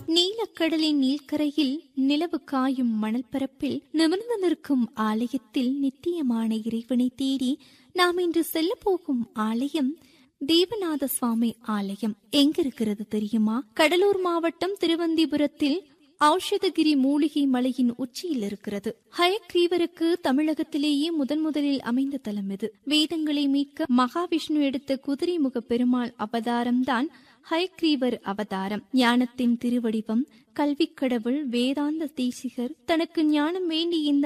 நீலக்கடலின் நீள்கரையில் நிலவு காயும் மணல் பரப்பில் நிமிர்ந்து நிற்கும் ஆலயத்தில் நித்தியமான இறைவனை தேடி நாம் இன்று செல்ல போகும் ஆலயம் தேவநாத சுவாமி ஆலயம் எங்க இருக்கிறது தெரியுமா கடலூர் மாவட்டம் திருவந்திபுரத்தில் ஔஷதகிரி மூலிகை மலையின் உச்சியில் இருக்கிறது ஹயக்ரீவருக்கு தமிழகத்திலேயே முதன் முதலில் அமைந்த தலம் இது வேதங்களை மீட்க மகாவிஷ்ணு எடுத்த குதிரை முக பெருமாள் அவதாரம்தான் ஹயக்ரீவர் அவதாரம் ஞானத்தின் திருவடிவம் கல்விக் கடவுள் வேதாந்த தேசிகர் தனக்கு ஞானம் வேண்டி இந்த